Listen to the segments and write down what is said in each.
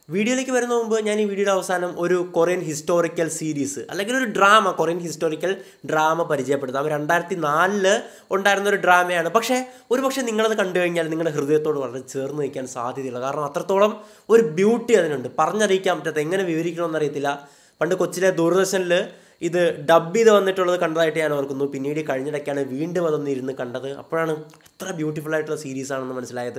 വീഡിയോയിലേക്ക് വരുന്ന മുമ്പ് ഞാൻ ഈ വീഡിയോയുടെ അവസാനം ഒരു കൊറിയൻ ഹിസ്റ്റോറിക്കൽ സീരീസ് അല്ലെങ്കിൽ ഒരു ഡ്രാമ കൊറിയൻ ഹിസ്റ്റോറിക്കൽ ഡ്രാമ പരിചയപ്പെടുത്താം അത് രണ്ടായിരത്തി നാലില് ഉണ്ടായിരുന്ന ഒരു ഡ്രാമയാണ് പക്ഷേ ഒരു പക്ഷേ നിങ്ങളത് കണ്ടു കഴിഞ്ഞാൽ നിങ്ങളുടെ ഹൃദയത്തോട് വളരെ ചേർന്ന് നിൽക്കാൻ സാധ്യതയില്ല കാരണം അത്രത്തോളം ഒരു ബ്യൂട്ടി അതിനുണ്ട് പറഞ്ഞറിയിക്കാൻ പറ്റാത്ത എങ്ങനെ വിവരിക്കണമെന്ന് അറിയത്തില്ല പണ്ട് കൊച്ചിലെ ദൂരദർശനിൽ ഇത് ഡബ് ചെയ്ത് വന്നിട്ടുള്ളത് കണ്ടതായിട്ട് ഞാൻ ഓർക്കുന്നു പിന്നീട് കഴിഞ്ഞിടയ്ക്കാണ് വീണ്ടും അതൊന്ന് ഇരുന്ന് കണ്ടത് അപ്പോഴാണ് എത്ര ബ്യൂട്ടിഫുൾ ആയിട്ടുള്ള സീരീസ് ആണെന്ന് മനസ്സിലായത്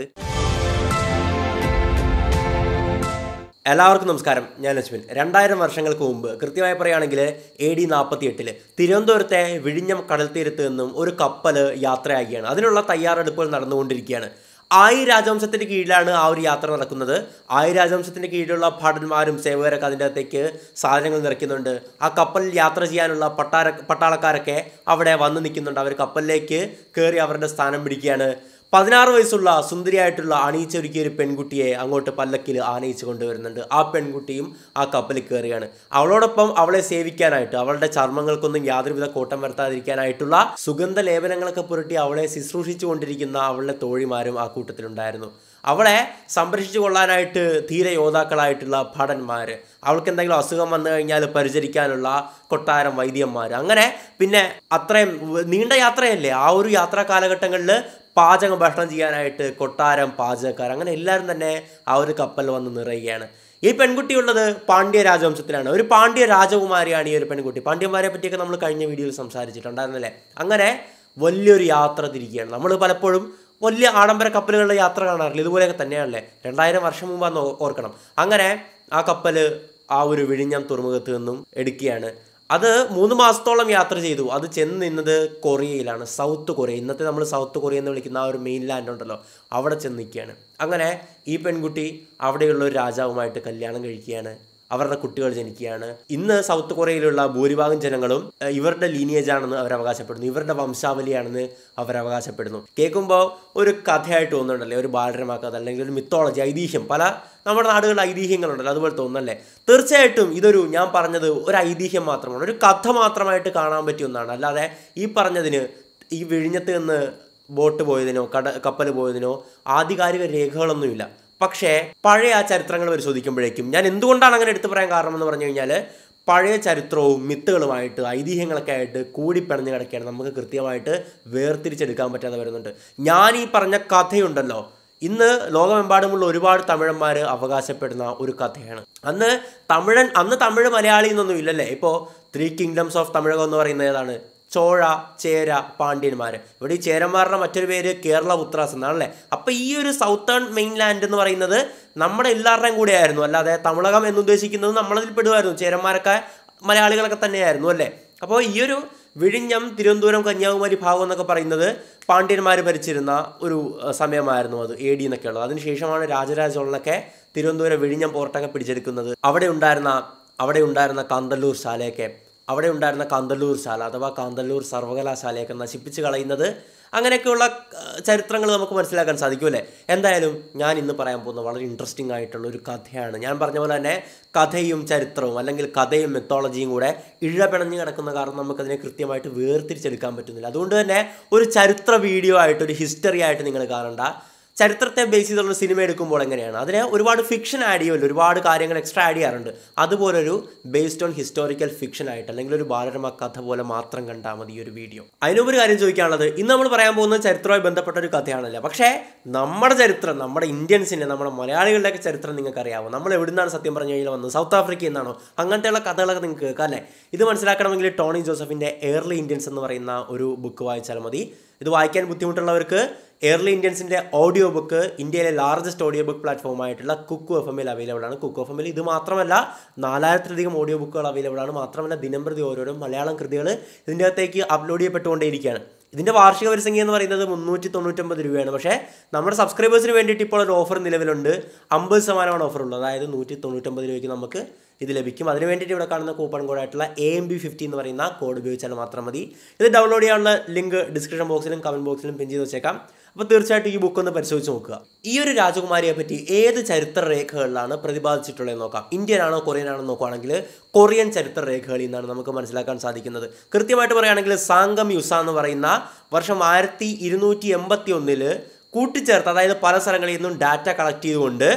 എല്ലാവർക്കും നമസ്കാരം ഞാൻ ലക്ഷ്മൻ രണ്ടായിരം വർഷങ്ങൾക്ക് മുമ്പ് കൃത്യമായി പറയുകയാണെങ്കിൽ എ ഡി നാൽപ്പത്തി എട്ടില് തിരുവനന്തപുരത്തെ വിഴിഞ്ഞം കടൽ തീരത്ത് നിന്നും ഒരു കപ്പൽ യാത്രയാകുകയാണ് അതിനുള്ള തയ്യാറെടുപ്പുകൾ നടന്നുകൊണ്ടിരിക്കുകയാണ് ആയി രാജവംശത്തിൻ്റെ കീഴിലാണ് ആ ഒരു യാത്ര നടക്കുന്നത് ആയി രാജവംശത്തിൻ്റെ കീഴിലുള്ള ഭടന്മാരും സേവകരൊക്കെ അതിൻ്റെ അകത്തേക്ക് സാധനങ്ങൾ നിറയ്ക്കുന്നുണ്ട് ആ കപ്പലിൽ യാത്ര ചെയ്യാനുള്ള പട്ടാര പട്ടാളക്കാരൊക്കെ അവിടെ വന്ന് നിൽക്കുന്നുണ്ട് അവർ കപ്പലിലേക്ക് കയറി അവരുടെ സ്ഥാനം പിടിക്കുകയാണ് പതിനാറ് വയസ്സുള്ള സുന്ദരിയായിട്ടുള്ള അണിയിച്ചൊരുക്കിയ ഒരു പെൺകുട്ടിയെ അങ്ങോട്ട് പല്ലക്കിൽ ആനയിച്ച് കൊണ്ടുവരുന്നുണ്ട് ആ പെൺകുട്ടിയും ആ കപ്പലിൽ കയറുകയാണ് അവളോടൊപ്പം അവളെ സേവിക്കാനായിട്ട് അവളുടെ ചർമ്മങ്ങൾക്കൊന്നും യാതൊരുവിധ കോട്ടം വരുത്താതിരിക്കാനായിട്ടുള്ള സുഗന്ധ ലേപനങ്ങളൊക്കെ പുരട്ടി അവളെ ശുശ്രൂഷിച്ചു കൊണ്ടിരിക്കുന്ന അവളുടെ തോഴിമാരും ആ കൂട്ടത്തിലുണ്ടായിരുന്നു അവളെ സംരക്ഷിച്ചു കൊള്ളാനായിട്ട് ധീര യോദ്ധാക്കളായിട്ടുള്ള ഭടന്മാർ അവൾക്ക് എന്തെങ്കിലും അസുഖം വന്നു കഴിഞ്ഞാൽ പരിചരിക്കാനുള്ള കൊട്ടാരം വൈദ്യന്മാർ അങ്ങനെ പിന്നെ അത്രയും നീണ്ട യാത്രയല്ലേ ആ ഒരു യാത്രാ കാലഘട്ടങ്ങളിൽ പാചകം ഭക്ഷണം ചെയ്യാനായിട്ട് കൊട്ടാരം പാചകക്കാർ അങ്ങനെ എല്ലാവരും തന്നെ ആ ഒരു കപ്പൽ വന്ന് നിറയുകയാണ് ഈ പെൺകുട്ടി ഉള്ളത് പാണ്ഡ്യ രാജവംശത്തിലാണ് ഒരു പാണ്ഡ്യ രാജകുമാരിയാണ് ഈ ഒരു പെൺകുട്ടി പാണ്ഡ്യന്മാരെ പറ്റിയൊക്കെ നമ്മൾ കഴിഞ്ഞ വീഡിയോയിൽ സംസാരിച്ചിട്ടുണ്ടായിരുന്നല്ലേ അങ്ങനെ വലിയൊരു യാത്ര തിരിക്കുകയാണ് നമ്മൾ പലപ്പോഴും വലിയ ആഡംബര കപ്പലുകളുടെ യാത്ര കാണാറില്ല ഇതുപോലെയൊക്കെ തന്നെയാണല്ലേ രണ്ടായിരം വർഷം മുമ്പാന്ന് ഓർക്കണം അങ്ങനെ ആ കപ്പൽ ആ ഒരു വിഴിഞ്ഞം തുറമുഖത്ത് നിന്നും എടുക്കുകയാണ് അത് മൂന്ന് മാസത്തോളം യാത്ര ചെയ്തു അത് ചെന്ന് നിന്നത് കൊറിയയിലാണ് സൗത്ത് കൊറിയ ഇന്നത്തെ നമ്മൾ സൗത്ത് കൊറിയ എന്ന് വിളിക്കുന്ന ആ ഒരു മെയിൻ ലാൻഡ് ഉണ്ടല്ലോ അവിടെ ചെന്ന് നിൽക്കുകയാണ് അങ്ങനെ ഈ പെൺകുട്ടി അവിടെയുള്ള ഒരു രാജാവുമായിട്ട് കല്യാണം കഴിക്കുകയാണ് അവരുടെ കുട്ടികൾ ജനിക്കുകയാണ് ഇന്ന് സൗത്ത് കൊറിയയിലുള്ള ഭൂരിഭാഗം ജനങ്ങളും ഏഹ്, ഇവരുടെ ലീനിയേജ് ആണെന്ന് അവർ അവകാശപ്പെടുന്നു ഇവരുടെ വംശാവലിയാണെന്ന് അവർ അവകാശപ്പെടുന്നു കേൾക്കുമ്പോൾ ഒരു കഥയായിട്ട് തോന്നുന്നുണ്ടല്ലേ ഒരു ബാലരമ കഥ അല്ലെങ്കിൽ ഒരു മിത്തോളജി ഐതിഹ്യം പല നമ്മുടെ നാടുകളിൽ ഐതിഹ്യങ്ങളുണ്ടല്ലോ അതുപോലെ തോന്നുന്നല്ലേ തീർച്ചയായിട്ടും ഇതൊരു ഞാൻ പറഞ്ഞത് ഒരു ഐതിഹ്യം മാത്രമാണ് ഒരു കഥ മാത്രമായിട്ട് കാണാൻ പറ്റിയ ഒന്നാണ് അല്ലാതെ ഈ പറഞ്ഞതിന് ഈ വിഴിഞ്ഞത്ത് നിന്ന് ബോട്ട് പോയതിനോ കട കപ്പൽ പോയതിനോ ആധികാരിക രേഖകളൊന്നുമില്ല പക്ഷേ പഴയ ആ ചരിത്രങ്ങൾ പരിശോധിക്കുമ്പോഴേക്കും ഞാൻ എന്തുകൊണ്ടാണ് അങ്ങനെ എടുത്തു പറയാൻ കാരണം എന്ന് പറഞ്ഞു കഴിഞ്ഞാൽ പഴയ ചരിത്രവും മിത്തുകളുമായിട്ട് ഐതിഹ്യങ്ങളൊക്കെ ആയിട്ട് കൂടിപ്പിണഞ്ഞ് കിടക്കുകയാണ് നമുക്ക് കൃത്യമായിട്ട് വേർതിരിച്ചെടുക്കാൻ പറ്റാതെ വരുന്നുണ്ട് ഞാൻ ഈ പറഞ്ഞ കഥയുണ്ടല്ലോ ഇന്ന് ലോകമെമ്പാടുമുള്ള ഒരുപാട് തമിഴന്മാർ അവകാശപ്പെടുന്ന ഒരു കഥയാണ് അന്ന് തമിഴൻ അന്ന് തമിഴ് മലയാളി എന്നൊന്നും ഇല്ലല്ലേ ഇപ്പോൾ ത്രീ കിങ്ഡംസ് ഓഫ് തമിഴകം എന്ന് പറയുന്നത് ഏതാണ് ചോഴ ചേര പാണ്ഡ്യന്മാർ ഇവിടെ ഈ ചേരന്മാരുടെ മറ്റൊരു പേര് കേരള ഉത്രാസ് എന്നാണല്ലേ അപ്പോൾ ഈ ഒരു സൗത്തേൺ മെയിൻലാൻഡ് എന്ന് പറയുന്നത് നമ്മുടെ എല്ലാവരുടെയും കൂടെ ആയിരുന്നു അല്ലാതെ തമിഴകം എന്നുദ്ദേശിക്കുന്നത് നമ്മളതിൽ പെടുമായിരുന്നു ചേരന്മാരൊക്കെ മലയാളികളൊക്കെ തന്നെയായിരുന്നു അല്ലേ അപ്പോൾ ഈ ഒരു വിഴിഞ്ഞം തിരുവനന്തപുരം കന്യാകുമാരി ഭാഗം എന്നൊക്കെ പറയുന്നത് പാണ്ഡ്യന്മാർ ഭരിച്ചിരുന്ന ഒരു അഹ്, സമയമായിരുന്നു അത് എ ഡി എന്നൊക്കെ ഉള്ളത് അതിനുശേഷമാണ് രാജരാജ ചോളനൊക്കെ തിരുവനന്തപുരം വിഴിഞ്ഞം പോർട്ടൊക്കെ പിടിച്ചെടുക്കുന്നത് അവിടെ ഉണ്ടായിരുന്ന അവിടെ ഉണ്ടായിരുന്ന കാന്തല്ലൂർ ശാലയൊക്കെ അവിടെ ഉണ്ടായിരുന്ന കാന്തല്ലൂർ ശാല അഥവാ കാന്തല്ലൂർ സർവകലാശാലയൊക്കെ നശിപ്പിച്ച് കളയുന്നത് അങ്ങനെയൊക്കെയുള്ള അഹ്, ചരിത്രങ്ങൾ നമുക്ക് മനസ്സിലാക്കാൻ സാധിക്കുമല്ലേ എന്തായാലും ഞാൻ ഇന്ന് പറയാൻ പോകുന്ന വളരെ ഇൻട്രസ്റ്റിംഗ് ആയിട്ടുള്ള ഒരു കഥയാണ് ഞാൻ പറഞ്ഞ പോലെ തന്നെ കഥയും ചരിത്രവും അല്ലെങ്കിൽ കഥയും മെത്തോളജിയും കൂടെ ഇഴപിണഞ്ഞ് കിടക്കുന്ന കാരണം നമുക്കതിനെ കൃത്യമായിട്ട് വേർതിരിച്ചെടുക്കാൻ പറ്റുന്നില്ല അതുകൊണ്ട് തന്നെ ഒരു ചരിത്ര വീഡിയോ ആയിട്ട് ഒരു ഹിസ്റ്ററി ആയിട്ട് നിങ്ങൾ കാണണ്ട ചരിത്രത്തെ ബേസ് ചെയ്തുള്ള സിനിമ എടുക്കുമ്പോൾ എങ്ങനെയാണ് അതിന് ഒരുപാട് ഫിക്ഷൻ ആഡ് ചെയ്യുമല്ലോ ഒരുപാട് കാര്യങ്ങൾ എക്സ്ട്രാ ആഡ് ചെയ്യാറുണ്ട് അതുപോലൊരു ബേസ്ഡ് ഓൺ ഹിസ്റ്റോറിക്കൽ ഫിക്ഷൻ ആയിട്ട് അല്ലെങ്കിൽ ഒരു ബാലരമ കഥ പോലെ മാത്രം കണ്ടാൽ മതി ഈ ഒരു വീഡിയോ അതിനുമ്പ് ഒരു കാര്യം ചോദിക്കാനുള്ളത് ഇന്ന് നമ്മൾ പറയാൻ പോകുന്നത് ചരിത്രവുമായി ബന്ധപ്പെട്ട ഒരു കഥയാണല്ലോ പക്ഷേ നമ്മുടെ ചരിത്രം നമ്മുടെ ഇന്ത്യൻസിൻ്റെ നമ്മുടെ മലയാളികളുടെയൊക്കെ ചരിത്രം നിങ്ങൾക്ക് അറിയാമോ നമ്മൾ എവിടുന്നാണ് സത്യം പറഞ്ഞു കഴിഞ്ഞാൽ വന്നത് സൗത്ത് ആഫ്രിക്കയിൽ നിന്നാണോ അങ്ങനത്തെയുള്ള കഥകളൊക്കെ നിങ്ങൾക്ക് കേൾക്കാം അല്ലേ ഇത് മനസ്സിലാക്കണമെങ്കിൽ ടോണി ജോസഫിൻ്റെ എയർലി ഇന്ത്യൻസ് എന്ന് പറയുന്ന ഒരു ബുക്ക് വായിച്ചാൽ മതി ഇത് വായിക്കാൻ ബുദ്ധിമുട്ടുള്ളവർക്ക് എയർലി ഇന്ത്യൻസിൻ്റെ ഓഡിയോ ബുക്ക് ഇന്ത്യയിലെ ലാർജസ്റ്റ് ഓഡിയോ ബുക്ക് പ്ലാറ്റ്ഫോം ആയിട്ടുള്ള കുക്കു എഫ് എമ്മിൽ അവൈലബിൾ ആണ് കുക്കു എഫ് എമ്മിൽ ഇത് മാത്രമല്ല നാലായിരത്തിലധികം ഓഡിയോ ബുക്കുകൾ അവൈലബിൾ ആണ് മാത്രമല്ല ദിനംപ്രതി ഓരോരോ മലയാളം കൃതികൾ ഇതിൻ്റെ അകത്തേക്ക് അപ്ലോഡ് ചെയ്യപ്പെട്ടുകൊണ്ടേയിരിക്കുകയാണ് ഇതിൻ്റെ വാർഷിക വരിസംഖ്യ എന്ന് പറയുന്നത് മുന്നൂറ്റി തൊണ്ണൂറ്റൊമ്പത് രൂപയാണ് പക്ഷേ നമ്മുടെ സബ്സ്ക്രൈബേഴ്സിന് വേണ്ടിയിട്ട് ഇപ്പോൾ ഒരു ഓഫർ നിലവിലുണ്ട് അമ്പത് ശതമാനമാണ് ഓഫർ ഉള്ളത് അതായത് നൂറ്റി തൊണ്ണൂറ്റൊമ്പത് രൂപയ്ക്ക് നമുക്ക് ഇത് ലഭിക്കും അതിന് വേണ്ടിയിട്ട് ഇവിടെ കാണുന്ന കൂപ്പൺ കോഡായിട്ടുള്ള എ എം ബി ഫിഫ്റ്റി എന്ന് പറയുന്ന കോഡ് ഉപയോഗിച്ചാൽ മാത്രം മതി ഇത് ഡൗൺലോഡ് ചെയ്യാനുള്ള ലിങ്ക് ഡിസ്ക്രിപ്ഷൻ ബോക്സിലും കമൻറ്റ് ബോക്സിലും പിൻ ചെയ്ത് വെച്ചേക്കാം അപ്പോൾ തീർച്ചയായിട്ടും ഈ ബുക്ക് ഒന്ന് പരിശോധിച്ച് നോക്കുക ഈ ഒരു രാജകുമാരിയെ പറ്റി ഏത് ചരിത്ര രേഖകളിലാണ് പ്രതിപാദിച്ചിട്ടുള്ളത് നോക്കാം ഇന്ത്യൻ ആണോ കൊറിയൻ ആണോ നോക്കുകയാണെങ്കിൽ കൊറിയൻ ചരിത്ര രേഖകളിൽ നിന്നാണ് നമുക്ക് മനസ്സിലാക്കാൻ സാധിക്കുന്നത് കൃത്യമായിട്ട് പറയുകയാണെങ്കിൽ സാങ്കം യുസ എന്ന് പറയുന്ന വർഷം ആയിരത്തി ഇരുന്നൂറ്റി എൺപത്തി ഒന്നില് കൂട്ടിച്ചേർത്ത് അതായത് പല സ്ഥലങ്ങളിൽ നിന്നും ഡാറ്റ കളക്ട് ചെയ്തുകൊണ്ട്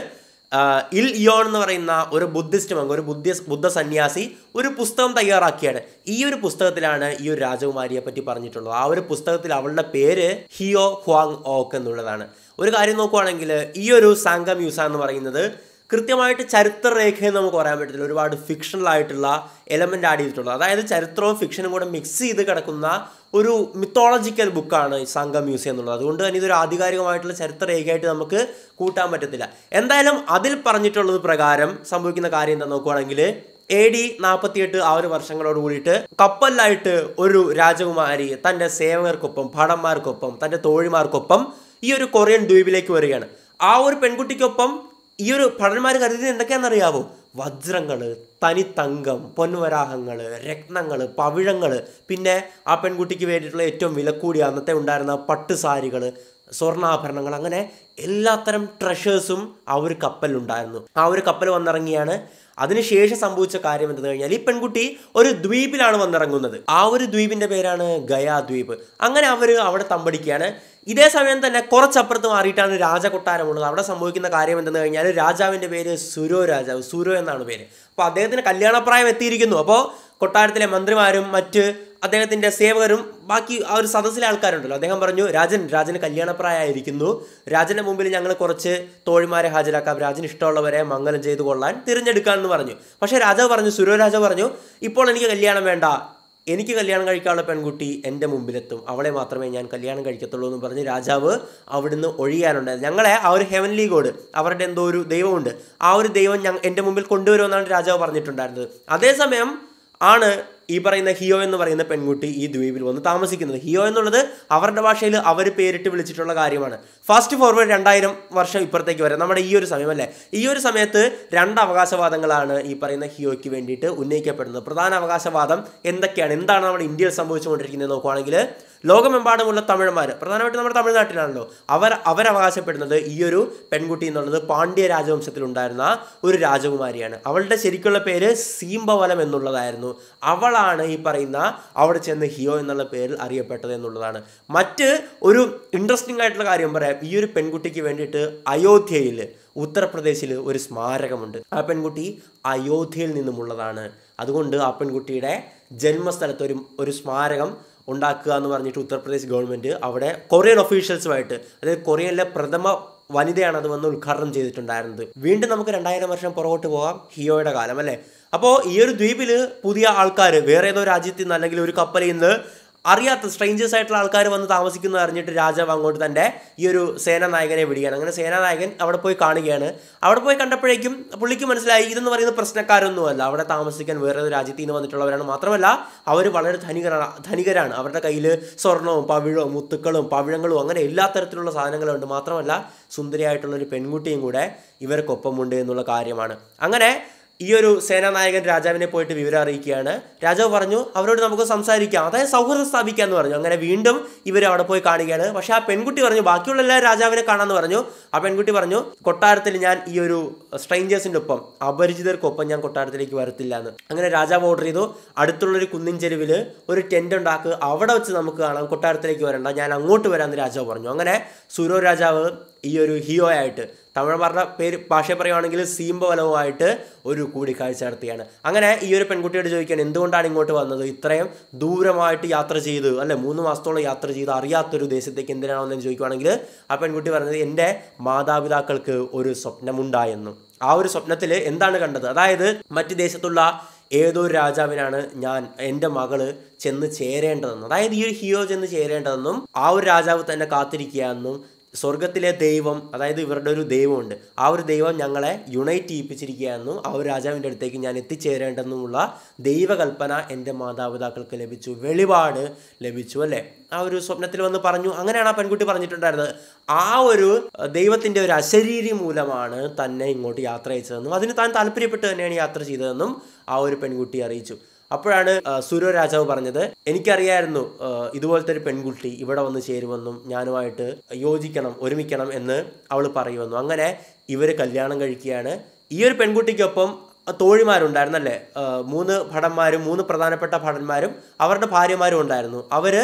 ഇൽ ഇയോൺ എന്ന് പറയുന്ന ഒരു ബുദ്ധിസ്റ്റ് മംഗ ഒരു ബുദ്ധ ബുദ്ധ സന്യാസി ഒരു പുസ്തകം തയ്യാറാക്കിയാണ് ഈ ഒരു പുസ്തകത്തിലാണ് ഈ ഒരു രാജകുമാരിയെ പറ്റി പറഞ്ഞിട്ടുള്ളത് ആ ഒരു പുസ്തകത്തിൽ അവളുടെ പേര് ഹിയോ ഹ്വാങ് ഓക്ക് എന്നുള്ളതാണ് ഒരു കാര്യം നോക്കുവാണെങ്കിൽ ഈ ഒരു സാങ്ക മ്യൂസ എന്ന് പറയുന്നത് കൃത്യമായിട്ട് ചരിത്രരേഖയെന്ന് നമുക്ക് പറയാൻ പറ്റത്തില്ല ഒരുപാട് ഫിക്ഷണൽ ആയിട്ടുള്ള എലമെൻ്റ് ആഡ് ചെയ്തിട്ടുള്ളത് അതായത് ചരിത്രവും ഫിക്ഷനും കൂടെ മിക്സ് ചെയ്ത് കിടക്കുന്ന ഒരു മിത്തോളജിക്കൽ ബുക്കാണ് ഈ സംഘം മ്യൂസിയം എന്നുള്ളത് അതുകൊണ്ട് തന്നെ ഇതൊരു ആധികാരികമായിട്ടുള്ള ചരിത്രരേഖയായിട്ട് നമുക്ക് കൂട്ടാൻ പറ്റത്തില്ല എന്തായാലും അതിൽ പറഞ്ഞിട്ടുള്ളത് പ്രകാരം സംഭവിക്കുന്ന കാര്യം എന്താ നോക്കുവാണെങ്കിൽ എ ഡി നാൽപ്പത്തിയെട്ട് ആ ഒരു വർഷങ്ങളോട് കൂടിയിട്ട് കപ്പലിലായിട്ട് ഒരു രാജകുമാരി തൻ്റെ സേവകർക്കൊപ്പം ഭടന്മാർക്കൊപ്പം തൻ്റെ തോഴിമാർക്കൊപ്പം ഈ ഒരു കൊറിയൻ ദ്വീപിലേക്ക് വരികയാണ് ആ ഒരു പെൺകുട്ടിക്കൊപ്പം ഈ ഒരു ഭടന്മാർ കരുതിയത് എന്തൊക്കെയാണെന്നറിയാവോ വജ്രങ്ങൾ തനിത്തങ്കം പൊൻവരാഹങ്ങൾ രത്നങ്ങൾ പവിഴങ്ങൾ പിന്നെ ആ പെൺകുട്ടിക്ക് വേണ്ടിയിട്ടുള്ള ഏറ്റവും വിലക്കൂടിയ അന്നത്തെ ഉണ്ടായിരുന്ന പട്ടുസാരികൾ സ്വർണ്ണാഭരണങ്ങൾ അങ്ങനെ എല്ലാത്തരം ട്രഷേഴ്സും ആ ഒരു കപ്പലിലുണ്ടായിരുന്നു ആ ഒരു കപ്പൽ വന്നിറങ്ങിയാണ് അതിനുശേഷം സംഭവിച്ച കാര്യം എന്തെന്ന് കഴിഞ്ഞാൽ ഈ പെൺകുട്ടി ഒരു ദ്വീപിലാണ് വന്നിറങ്ങുന്നത് ആ ഒരു ദ്വീപിന്റെ പേരാണ് ഗയാ ദ്വീപ് അങ്ങനെ അവർ അവിടെ തമ്പടിക്കുകയാണ് ഇതേ സമയം തന്നെ കുറച്ചപ്പുറത്ത് മാറിയിട്ടാണ് രാജകൊട്ടാരമുള്ളത് അവിടെ സംഭവിക്കുന്ന കാര്യം എന്തെന്ന് കഴിഞ്ഞാൽ രാജാവിന്റെ പേര് സുരോ രാജാവ് സുരോ എന്നാണ് പേര് അപ്പോൾ അദ്ദേഹത്തിന് കല്യാണപ്രായം എത്തിയിരിക്കുന്നു അപ്പോൾ കൊട്ടാരത്തിലെ മന്ത്രിമാരും മറ്റ് അദ്ദേഹത്തിന്റെ സേവകരും ബാക്കി ആ ഒരു സദസ്സിലെ ആൾക്കാരുണ്ടല്ലോ അദ്ദേഹം പറഞ്ഞു രാജൻ രാജന് കല്യാണപ്രായമായിരിക്കുന്നു രാജന്റെ മുമ്പിൽ ഞങ്ങൾ കുറച്ച് തോഴിമാരെ ഹാജരാക്കാം രാജന് ഇഷ്ടമുള്ളവരെ മംഗലം ചെയ്തു കൊള്ളാൻ തിരഞ്ഞെടുക്കാമെന്ന് പറഞ്ഞു പക്ഷേ രാജാവ് പറഞ്ഞു സുരോ രാജാവ് പറഞ്ഞു ഇപ്പോൾ എനിക്ക് കല്യാണം വേണ്ട എനിക്ക് കല്യാണം കഴിക്കാനുള്ള പെൺകുട്ടി എൻ്റെ മുമ്പിലെത്തും അവളെ മാത്രമേ ഞാൻ കല്യാണം കഴിക്കത്തുള്ളൂ എന്ന് പറഞ്ഞ് രാജാവ് അവിടുന്ന് ഒഴിയാനുണ്ടായത് ഞങ്ങളെ ആ ഒരു ഹെവൻലി ഗോഡ് അവരുടെ എന്തോ ഒരു ദൈവമുണ്ട് ആ ഒരു ദൈവം ഞങ്ങൾ എൻ്റെ മുമ്പിൽ കൊണ്ടുവരുമെന്നാണ് രാജാവ് പറഞ്ഞിട്ടുണ്ടായിരുന്നത് അതേസമയം ആണ് ഈ പറയുന്ന ഹിയോ എന്ന് പറയുന്ന പെൺകുട്ടി ഈ ദ്വീപിൽ വന്ന് താമസിക്കുന്നത് ഹിയോ എന്നുള്ളത് അവരുടെ ഭാഷയിൽ അവർ പേരിട്ട് വിളിച്ചിട്ടുള്ള കാര്യമാണ് ഫാസ്റ്റ് ഫോർവേഡ് രണ്ടായിരം വർഷം ഇപ്പുറത്തേക്ക് വരെ നമ്മുടെ ഈ ഒരു സമയം അല്ലേ ഈ ഒരു സമയത്ത് രണ്ട് അവകാശവാദങ്ങളാണ് ഈ പറയുന്ന ഹിയോയ്ക്ക് വേണ്ടിയിട്ട് ഉന്നയിക്കപ്പെടുന്നത് പ്രധാന അവകാശവാദം എന്തൊക്കെയാണ് എന്താണ് നമ്മുടെ ഇന്ത്യയിൽ സംഭവിച്ചുകൊണ്ടിരിക്കുന്നത് നോക്കുവാണെങ്കിൽ ലോകമെമ്പാടുമുള്ള തമിഴന്മാർ പ്രധാനമായിട്ടും നമ്മുടെ തമിഴ്നാട്ടിലാണല്ലോ അവർ അവരവകാശപ്പെടുന്നത് ഈ ഒരു പെൺകുട്ടി എന്നുള്ളത് പാണ്ഡ്യ രാജവംശത്തിലുണ്ടായിരുന്ന ഒരു രാജകുമാരിയാണ് അവളുടെ ശരിക്കുള്ള പേര് സീംബവലം എന്നുള്ളതായിരുന്നു അവളാണ് ഈ പറയുന്ന അവിടെ ചെന്ന് ഹിയോ എന്നുള്ള പേരിൽ അറിയപ്പെട്ടത് എന്നുള്ളതാണ് മറ്റ് ഒരു ഇൻട്രസ്റ്റിംഗ് ആയിട്ടുള്ള കാര്യം പറയാം ഈ ഒരു പെൺകുട്ടിക്ക് വേണ്ടിയിട്ട് അയോധ്യയിൽ ഉത്തർപ്രദേശിൽ ഒരു സ്മാരകമുണ്ട് ആ പെൺകുട്ടി അയോധ്യയിൽ നിന്നുമുള്ളതാണ് അതുകൊണ്ട് ആ പെൺകുട്ടിയുടെ ജന്മസ്ഥലത്ത് ഒരു ഒരു സ്മാരകം ഉണ്ടാക്കുക എന്ന് പറഞ്ഞിട്ട് ഉത്തർപ്രദേശ് ഗവൺമെൻറ് അവിടെ കൊറിയൻ ഒഫീഷ്യൽസുമായിട്ട് അതായത് കൊറിയനിലെ പ്രഥമ വനിതയാണ് അത് വന്ന് ഉദ്ഘാടനം ചെയ്തിട്ടുണ്ടായിരുന്നത് വീണ്ടും നമുക്ക് രണ്ടായിരം വർഷം പുറകോട്ട് പോകാം ഹിയോയുടെ കാലം അല്ലേ അപ്പോൾ ഈ ഒരു ദ്വീപിൽ പുതിയ ആൾക്കാർ വേറെ ഏതോ രാജ്യത്തിൽ നിന്ന് അല്ലെങ്കിൽ ഒരു കപ്പലിൽ നിന്ന് അറിയാത്ത സ്ട്രേഞ്ചേഴ്സ് ആയിട്ടുള്ള ആൾക്കാർ വന്ന് താമസിക്കുന്നു അറിഞ്ഞിട്ട് രാജാവ് അങ്ങോട്ട് തൻ്റെ ഈ ഒരു സേനാനായകനെ വിടുകയാണ് അങ്ങനെ സേനാനായകൻ അവിടെ പോയി കാണുകയാണ് അവിടെ പോയി കണ്ടപ്പോഴേക്കും പുള്ളിക്ക് മനസ്സിലായി ഇതെന്ന് പറയുന്ന പ്രശ്നക്കാരൊന്നുമല്ല അവിടെ താമസിക്കാൻ വേറെ ഒരു രാജ്യത്തിൽ നിന്ന് വന്നിട്ടുള്ളവരാണ് മാത്രമല്ല അവർ വളരെ ധനികരാണ് ധനികരാണ് അവരുടെ കയ്യിൽ സ്വർണവും പവിഴവും മുത്തുക്കളും പവിഴങ്ങളും അങ്ങനെ എല്ലാ തരത്തിലുള്ള സാധനങ്ങളും ഉണ്ട് മാത്രമല്ല സുന്ദരിയായിട്ടുള്ള ഒരു പെൺകുട്ടിയും കൂടെ ഇവർക്കൊപ്പമുണ്ട് എന്നുള്ള കാര്യമാണ് അങ്ങനെ ഈ ഒരു സേനാനായകൻ രാജാവിനെ പോയിട്ട് വിവരം അറിയിക്കുകയാണ് രാജാവ് പറഞ്ഞു അവരോട് നമുക്ക് സംസാരിക്കാം അതായത് സൗഹൃദം സ്ഥാപിക്കാമെന്ന് പറഞ്ഞു അങ്ങനെ വീണ്ടും ഇവർ അവിടെ പോയി കാണുകയാണ് പക്ഷേ ആ പെൺകുട്ടി പറഞ്ഞു ബാക്കിയുള്ള എല്ലാ രാജാവിനെ കാണാമെന്ന് പറഞ്ഞു ആ പെൺകുട്ടി പറഞ്ഞു കൊട്ടാരത്തിൽ ഞാൻ ഈ ഒരു സ്ട്രേഞ്ചേഴ്സിൻ്റെ ഒപ്പം അപരിചിതർക്കൊപ്പം ഞാൻ കൊട്ടാരത്തിലേക്ക് വരത്തില്ല എന്ന് അങ്ങനെ രാജാവ് ഓർഡർ ചെയ്തു അടുത്തുള്ളൊരു കുന്നിൻ ചെരുവിൽ ഒരു ടെൻ്റ് ഉണ്ടാക്കുക അവിടെ വെച്ച് നമുക്ക് കാണാം കൊട്ടാരത്തിലേക്ക് വരണ്ട ഞാൻ അങ്ങോട്ട് വരാമെന്ന് രാജാവ് പറഞ്ഞു അങ്ങനെ സൂരോ രാജാവ് ഈ ഒരു ഹിയോ ആയിട്ട് തമിഴന്മാരുടെ പേര് ഭാഷ പറയുവാണെങ്കിൽ സീംബവലവുമായിട്ട് ഒരു കൂടിക്കാഴ്ച നടത്തിയാണ് അങ്ങനെ ഈ ഒരു പെൺകുട്ടിയോട് ചോദിക്കുകയാണ് എന്തുകൊണ്ടാണ് ഇങ്ങോട്ട് വന്നത് ഇത്രയും ദൂരമായിട്ട് യാത്ര ചെയ്ത് അല്ലെ മൂന്ന് മാസത്തോളം യാത്ര ചെയ്ത് അറിയാത്തൊരു ദേശത്തേക്ക് എന്തിനാണ് വന്നതെന്ന് ചോദിക്കുവാണെങ്കിൽ ആ പെൺകുട്ടി പറഞ്ഞത് എൻ്റെ മാതാപിതാക്കൾക്ക് ഒരു സ്വപ്നമുണ്ടായെന്നും ആ ഒരു സ്വപ്നത്തിൽ എന്താണ് കണ്ടത് അതായത് മറ്റ് ദേശത്തുള്ള ഏതോ ഒരു രാജാവിനാണ് ഞാൻ എൻ്റെ മകള് ചെന്ന് ചേരേണ്ടതെന്നും അതായത് ഈ ഒരു ഹിയോ ചെന്ന് ചേരേണ്ടതെന്നും ആ ഒരു രാജാവ് തന്നെ കാത്തിരിക്കുകയെന്നും സ്വർഗത്തിലെ ദൈവം അതായത് ഇവരുടെ ഒരു ദൈവമുണ്ട് ആ ഒരു ദൈവം ഞങ്ങളെ യുണൈറ്റ് ചെയ്യിപ്പിച്ചിരിക്കുകയെന്നും ആ ഒരു രാജാവിൻ്റെ അടുത്തേക്ക് ഞാൻ എത്തിച്ചേരേണ്ടെന്നുമുള്ള ദൈവകൽപ്പന എൻ്റെ മാതാപിതാക്കൾക്ക് ലഭിച്ചു വെളിപാട് ലഭിച്ചു അല്ലേ ആ ഒരു സ്വപ്നത്തിൽ വന്ന് പറഞ്ഞു അങ്ങനെയാണ് ആ പെൺകുട്ടി പറഞ്ഞിട്ടുണ്ടായിരുന്നത് ആ ഒരു ദൈവത്തിൻ്റെ ഒരു അശരീരി മൂലമാണ് തന്നെ ഇങ്ങോട്ട് യാത്ര അയച്ചതെന്നും അതിന് താൻ താല്പര്യപ്പെട്ട് തന്നെയാണ് യാത്ര ചെയ്തതെന്നും ആ ഒരു പെൺകുട്ടി അറിയിച്ചു അപ്പോഴാണ് സുരോ രാജാവ് പറഞ്ഞത് എനിക്കറിയായിരുന്നു ഇതുപോലത്തെ ഒരു പെൺകുട്ടി ഇവിടെ വന്ന് ചേരുമെന്നും ഞാനുമായിട്ട് യോജിക്കണം ഒരുമിക്കണം എന്ന് അവൾ പറയുമെന്നും അങ്ങനെ ഇവർ കല്യാണം കഴിക്കുകയാണ് ഈ ഒരു പെൺകുട്ടിക്കൊപ്പം തോഴിമാരുണ്ടായിരുന്നല്ലേ മൂന്ന് ഭടന്മാരും മൂന്ന് പ്രധാനപ്പെട്ട ഭടന്മാരും അവരുടെ ഭാര്യമാരും ഉണ്ടായിരുന്നു അവർ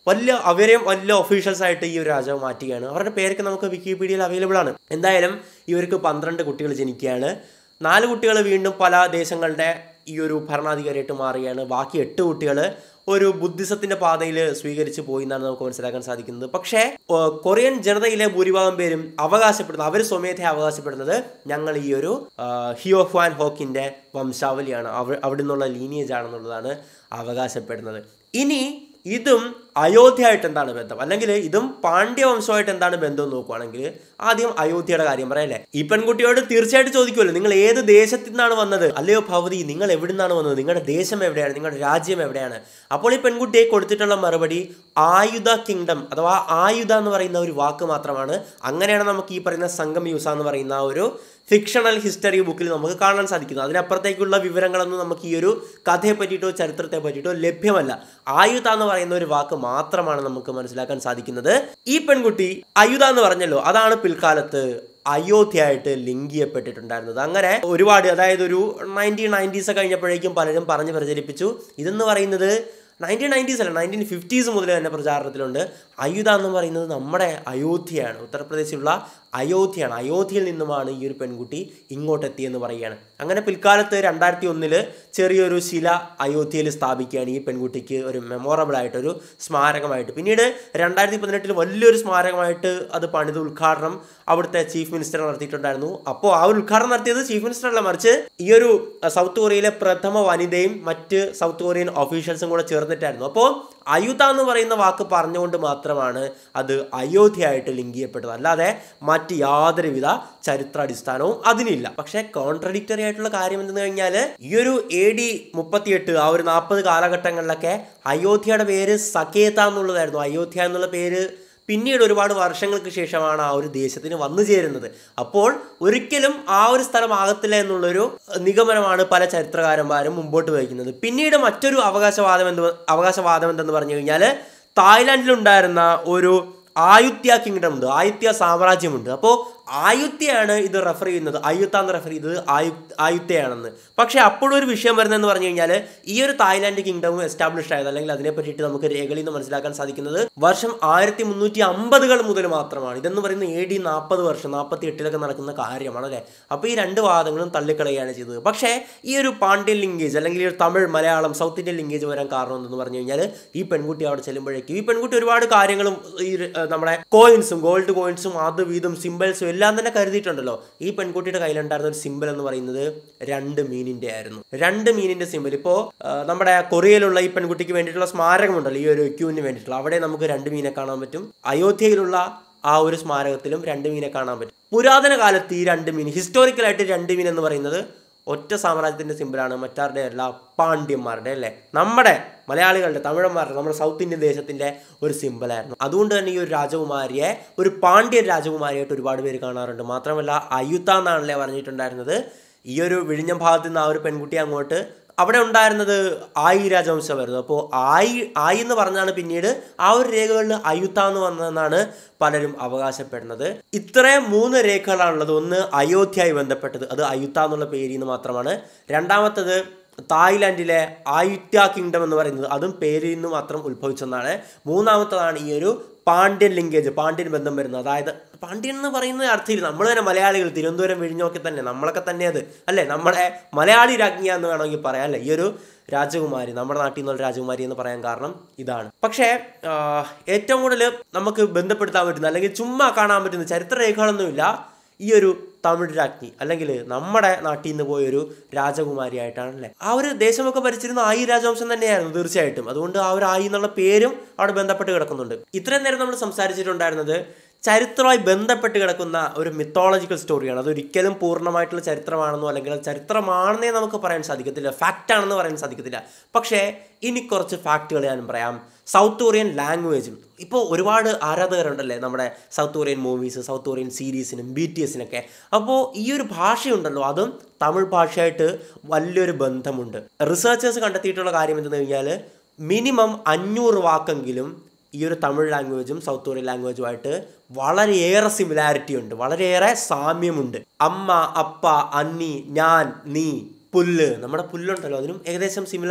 വലിയ അവരെയും വലിയ ഒഫീഷ്യൽസ് ആയിട്ട് ഈ ഒരു രാജാവ് മാറ്റുകയാണ് അവരുടെ പേരൊക്കെ നമുക്ക് വിക്കിപീഡിയയിൽ അവൈലബിൾ ആണ് എന്തായാലും ഇവർക്ക് പന്ത്രണ്ട് കുട്ടികൾ ജനിക്കുകയാണ് നാല് കുട്ടികൾ വീണ്ടും പല ദേശങ്ങളുടെ ഈ ഒരു ഭരണാധികാരിയായിട്ട് മാറുകയാണ് ബാക്കി എട്ട് കുട്ടികൾ ഒരു ബുദ്ധിസത്തിന്റെ പാതയിൽ സ്വീകരിച്ച് പോയി എന്നാണ് നമുക്ക് മനസ്സിലാക്കാൻ സാധിക്കുന്നത് പക്ഷേ ഓ, കൊറിയൻ ജനതയിലെ ഭൂരിഭാഗം പേരും അവകാശപ്പെടുന്നത് അവർ സ്വമേധയെ അവകാശപ്പെടുന്നത് ഞങ്ങൾ ഈ ഒരു ആ, ഹിയോ ഹ്വാൻ ഹോക്കിന്റെ വംശാവലിയാണ് അവ അവിടെ നിന്നുള്ള ലീനിയേജ് ആണെന്നുള്ളതാണ് അവകാശപ്പെടുന്നത് ഇനി ഇതും അയോധ്യയായിട്ട് എന്താണ് ബന്ധം അല്ലെങ്കിൽ ഇതും പാണ്ഡ്യവംശമായിട്ട് എന്താണ് ബന്ധം എന്ന് നോക്കുവാണെങ്കിൽ ആദ്യം അയോധ്യയുടെ കാര്യം പറയല്ലേ ഈ പെൺകുട്ടിയോട് തീർച്ചയായിട്ടും ചോദിക്കുമല്ലോ നിങ്ങൾ ഏത് ദേശത്തു നിന്നാണ് വന്നത് അല്ലയോ ഭവതി നിങ്ങൾ എവിടെ നിന്നാണ് വന്നത് നിങ്ങളുടെ ദേശം എവിടെയാണ് നിങ്ങളുടെ രാജ്യം എവിടെയാണ് അപ്പോൾ ഈ പെൺകുട്ടിയെ കൊടുത്തിട്ടുള്ള മറുപടി ആയുധ കിങ്ഡം അഥവാ ആയുധ എന്ന് പറയുന്ന ഒരു വാക്ക് മാത്രമാണ് അങ്ങനെയാണ് നമുക്ക് ഈ പറയുന്ന സംഘം യൂസ എന്ന് പറയുന്ന ആ ഒരു ഫിക്ഷണൽ ഹിസ്റ്ററി ബുക്കിൽ നമുക്ക് കാണാൻ സാധിക്കുന്നത് അതിനപ്പുറത്തേക്കുള്ള വിവരങ്ങളൊന്നും നമുക്ക് ഈ ഒരു കഥയെ പറ്റിയിട്ടോ ചരിത്രത്തെ പറ്റിയിട്ടോ ലഭ്യമല്ല ആയുധ എന്ന് പറയുന്ന ഒരു വാക്ക് മാത്രമാണ് നമുക്ക് മനസ്സിലാക്കാൻ സാധിക്കുന്നത് ഈ പെൺകുട്ടി അയുധ എന്ന് പറഞ്ഞല്ലോ അതാണ് പിൽക്കാലത്ത് അയോധ്യയായിട്ട് ലിങ്ക് ചെയ്യപ്പെട്ടിട്ടുണ്ടായിരുന്നത് അങ്ങനെ ഒരുപാട് അതായത് ഒരു നയൻറ്റീൻ നയൻറ്റീസ് കഴിഞ്ഞപ്പോഴേക്കും പലരും പറഞ്ഞ് പ്രചരിപ്പിച്ചു ഇതെന്ന് പറയുന്നത് നയൻറ്റീൻ നയൻറ്റീസ് അല്ല നയൻറ്റീൻ ഫിഫ്റ്റീസ് മുതൽ തന്നെ പ്രചാരണത്തിലുണ്ട് അയുധ എന്ന് പറയുന്നത് നമ്മുടെ അയോധ്യയാണ് ഉത്തർപ്രദേശിലുള്ള അയോധ്യയാണ് അയോധ്യയിൽ നിന്നുമാണ് ഈ ഒരു പെൺകുട്ടി ഇങ്ങോട്ട് എത്തിയെന്ന് പറയുകയാണ് അങ്ങനെ പിൽക്കാലത്ത് രണ്ടായിരത്തി ഒന്നില് ചെറിയൊരു ശില അയോധ്യയിൽ സ്ഥാപിക്കുകയാണ് ഈ പെൺകുട്ടിക്ക് ഒരു മെമ്മോറബിൾ ആയിട്ടൊരു സ്മാരകമായിട്ട് പിന്നീട് രണ്ടായിരത്തി പതിനെട്ടിൽ വലിയൊരു സ്മാരകമായിട്ട് അത് പണിത് ഉദ്ഘാടനം അവിടുത്തെ ചീഫ് മിനിസ്റ്റർ നടത്തിയിട്ടുണ്ടായിരുന്നു അപ്പോൾ ആ ഒരു ഉദ്ഘാടനം നടത്തിയത് ചീഫ് മിനിസ്റ്റർ അല്ല മറിച്ച് ഈ ഒരു അഹ്, സൗത്ത് കൊറിയയിലെ പ്രഥമ വനിതയും മറ്റ് സൗത്ത് കൊറിയൻ ഒഫീഷ്യൽസും കൂടെ ചേർന്നിട്ടായിരുന്നു അപ്പോൾ അയുധ എന്ന് പറയുന്ന വാക്ക് പറഞ്ഞുകൊണ്ട് മാത്രമാണ് അത് അയോധ്യയായിട്ട് ലിങ്ക് ചെയ്യപ്പെട്ടത് അല്ലാതെ മറ്റ് യാതൊരുവിധ ചരിത്രാടിസ്ഥാനവും അതിനില്ല പക്ഷേ കോൺട്രഡിക്ടറി ആയിട്ടുള്ള കാര്യം എന്തെന്ന് കഴിഞ്ഞാൽ ഈ ഒരു എ ഡി മുപ്പത്തിയെട്ട് ആ ഒരു നാൽപ്പത് കാലഘട്ടങ്ങളിലൊക്കെ അയോധ്യയുടെ പേര് സകേത എന്നുള്ളതായിരുന്നു അയോധ്യ എന്നുള്ള പേര് പിന്നീട് ഒരുപാട് വർഷങ്ങൾക്ക് ശേഷമാണ് ആ ഒരു ദേശത്തിന് വന്നു ചേരുന്നത് അപ്പോൾ ഒരിക്കലും ആ ഒരു സ്ഥലം ആകത്തില്ല എന്നുള്ളൊരു നിഗമനമാണ് പല ചരിത്രകാരന്മാരും മുമ്പോട്ട് വയ്ക്കുന്നത് പിന്നീട് മറ്റൊരു അവകാശവാദം എന്ത് അവകാശവാദം എന്തെന്ന് പറഞ്ഞു കഴിഞ്ഞാൽ തായ്ലാൻഡിലുണ്ടായിരുന്ന ഒരു ആയുത്യ കിങ്ഡം ഉണ്ട് ആയുത്യ സാമ്രാജ്യമുണ്ട് അപ്പോൾ ആയുത്യയാണ് ഇത് റെഫർ ചെയ്യുന്നത് അയുത്ത എന്ന് റെഫർ ചെയ്തത് ആയു ആയുത്തയാണെന്ന് പക്ഷേ അപ്പോഴും ഒരു വിഷയം വരുന്നതെന്ന് പറഞ്ഞു കഴിഞ്ഞാൽ ഈ ഒരു തായ്ലാൻഡ് കിങ്ഡം എസ്റ്റാബ്ലിഷ് ആയത് അല്ലെങ്കിൽ അതിനെ പറ്റിയിട്ട് നമുക്ക് രേഖകളിൽ നിന്ന് മനസ്സിലാക്കാൻ സാധിക്കുന്നത് വർഷം ആയിരത്തി മുന്നൂറ്റി അമ്പതുകൾ മുതൽ മാത്രമാണ് ഇതെന്ന് പറയുന്നത് എ ഡി നാൽപ്പത് വർഷം നാൽപ്പത്തി എട്ടിലൊക്കെ നടക്കുന്ന കാര്യമാണ് അല്ലേ അപ്പോൾ ഈ രണ്ട് വാദങ്ങളും തള്ളിക്കളയാണ് ചെയ്തത് പക്ഷേ ഈ ഒരു പാണ്ഡ്യൻ ലിങ്കേജ് അല്ലെങ്കിൽ ഈ ഒരു Tamil Malayalam south Indian linkage വരാൻ കാരണം എന്തെന്ന് പറഞ്ഞു കഴിഞ്ഞാൽ ഈ പെൺകുട്ടി അവിടെ ചെല്ലുമ്പോഴേക്കും ഈ പെൺകുട്ടി ഒരുപാട് കാര്യങ്ങളും ഈ ഒരു, ഏഹ്, നമ്മുടെ കോയിൻസും ഗോൾഡ് കോയിൻസും അത് വീതും സിമ്പിൾസും എല്ലാം തന്നെ കരുതിയിട്ടുണ്ടല്ലോ ഈ പെൺകുട്ടിയുടെ കയ്യിലുണ്ടായിരുന്ന ഒരു സിമ്പിൾ എന്ന് പറയുന്നത് രണ്ട് മീനിന്റെ ആയിരുന്നു രണ്ട് മീനിന്റെ സിമ്പിൾ ഇപ്പോൾ നമ്മുടെ കൊറിയയിലുള്ള ഈ പെൺകുട്ടിക്ക് വേണ്ടിയിട്ടുള്ള സ്മാരകമുണ്ടല്ലോ ഈ ഒരു ക്യൂവിന് വേണ്ടിയിട്ടുള്ള അവിടെ നമുക്ക് രണ്ട് മീനെ കാണാൻ പറ്റും അയോധ്യയിലുള്ള ആ ഒരു സ്മാരകത്തിലും രണ്ട് മീനെ കാണാൻ പറ്റും പുരാതന കാലത്ത് ഈ രണ്ട് മീൻ ഹിസ്റ്റോറിക്കലായിട്ട് രണ്ട് മീൻ എന്ന് പറയുന്നത് ഒറ്റ സാമ്രാജ്യത്തിന്റെ സിമ്പിളാണ് മറ്റാരുടെ അല്ല പാണ്ഡ്യന്മാരുടെ അല്ലേ നമ്മുടെ മലയാളികളുടെ തമിഴന്മാരുടെ നമ്മുടെ സൗത്ത് ഇന്ത്യൻ ദേശത്തിന്റെ ഒരു സിമ്പിളായിരുന്നു അതുകൊണ്ട് തന്നെ ഈ ഒരു രാജകുമാരിയെ ഒരു പാണ്ഡ്യൻ രാജകുമാരിയായിട്ട് ഒരുപാട് പേര് കാണാറുണ്ട് മാത്രമല്ല അയുത്ത എന്നാണല്ലേ പറഞ്ഞിട്ടുണ്ടായിരുന്നത് ഈ ഒരു വിഴിഞ്ഞം ഭാഗത്ത് നിന്ന് ആ ഒരു പെൺകുട്ടി അങ്ങോട്ട് അവിടെ ഉണ്ടായിരുന്നത് ആയി രാജവംശമായിരുന്നു അപ്പോൾ ആയി ആയി എന്ന് പറഞ്ഞാണ് പിന്നീട് ആ ഒരു രേഖകളിൽ അയുത്ത എന്ന് വന്നതെന്നാണ് പലരും അവകാശപ്പെടുന്നത് ഇത്രയും മൂന്ന് രേഖകളാണുള്ളത് ഒന്ന് അയോധ്യയായി ബന്ധപ്പെട്ടത് അത് അയുത്ത എന്നുള്ള പേരിൽ നിന്ന് മാത്രമാണ് രണ്ടാമത്തത് തായ്ലാൻഡിലെ ആയുത്യ കിങ്ഡം എന്ന് പറയുന്നത് അതും പേരിൽ നിന്ന് മാത്രം ഉത്ഭവിച്ചെന്നാണ് മൂന്നാമത്തതാണ് ഈ ഒരു പാണ്ഡ്യൻ ലിങ്കേജ് പാണ്ഡ്യൻ ബന്ധം വരുന്നത് അതായത് പാണ്ഡ്യൻ എന്ന് പറയുന്ന അർത്ഥത്തിൽ നമ്മൾ തന്നെ മലയാളികൾ തിരുവനന്തപുരം വിഴിഞ്ഞൊക്കെ തന്നെ നമ്മളൊക്കെ തന്നെ അത് അല്ലേ നമ്മുടെ മലയാളി രാജ്ഞി എന്ന് വേണമെങ്കിൽ പറയാം അല്ലേ ഈ ഒരു രാജകുമാരി നമ്മുടെ നാട്ടിൽ നിന്നുള്ള രാജകുമാരി എന്ന് പറയാൻ കാരണം ഇതാണ് പക്ഷേ ആ, ഏറ്റവും കൂടുതൽ നമുക്ക് ബന്ധപ്പെടുത്താൻ പറ്റുന്ന അല്ലെങ്കിൽ ചുമ്മാ കാണാൻ പറ്റുന്ന ചരിത്രരേഖകളൊന്നുമില്ല ഈ ഒരു തമിഴ് രാജ്ഞി അല്ലെങ്കിൽ നമ്മുടെ നാട്ടിൽ നിന്ന് പോയൊരു രാജകുമാരിയായിട്ടാണ് അല്ലേ ആ ഒരു ദേശമൊക്കെ ഭരിച്ചിരുന്ന ആയി രാജവംശം തന്നെയായിരുന്നു തീർച്ചയായിട്ടും അതുകൊണ്ട് ആ ഒരു ആയി എന്നുള്ള പേരും അവിടെ ബന്ധപ്പെട്ട് കിടക്കുന്നുണ്ട് ഇത്രയും നേരം നമ്മൾ സംസാരിച്ചിട്ടുണ്ടായിരുന്നത് ചരിത്രമായി ബന്ധപ്പെട്ട് കിടക്കുന്ന ഒരു മിത്തോളജിക്കൽ സ്റ്റോറിയാണ് അതൊരിക്കലും പൂർണ്ണമായിട്ടുള്ള ചരിത്രമാണെന്നോ അല്ലെങ്കിൽ അത് ചരിത്രമാണെന്നേ നമുക്ക് പറയാൻ സാധിക്കത്തില്ല ഫാക്റ്റ് ആണെന്ന് പറയാൻ സാധിക്കത്തില്ല പക്ഷേ ഇനി കുറച്ച് ഫാക്റ്റുകൾ ഞാൻ പറയാം സൗത്ത് കൊറിയൻ ലാംഗ്വേജും ഇപ്പോൾ ഒരുപാട് ആരാധകരുണ്ടല്ലേ നമ്മുടെ south Korean movies south Korean സീരീസിനും ബി ടി എസിനൊക്കെ അപ്പോൾ ഈ ഒരു ഭാഷയുണ്ടല്ലോ അതും തമിഴ് ഭാഷയായിട്ട് വലിയൊരു ബന്ധമുണ്ട് റിസർച്ചേഴ്സ് കണ്ടെത്തിയിട്ടുള്ള കാര്യം എന്തെന്ന് കഴിഞ്ഞാൽ മിനിമം അഞ്ഞൂറ് വാക്കെങ്കിലും ഈ ഒരു തമിഴ് ലാംഗ്വേജും സൗത്ത് കൊറിയൻ ലാംഗ്വേജുമായിട്ട് വളരെയേറെ സിമിലാരിറ്റി ഉണ്ട് വളരെയേറെ സാമ്യമുണ്ട് അമ്മ അപ്പ അന്നി ഞാൻ നീ പുല്ല് നമ്മുടെ പുല്ലുണ്ടല്ലോ അതിനും ഏകദേശം സിമിലർ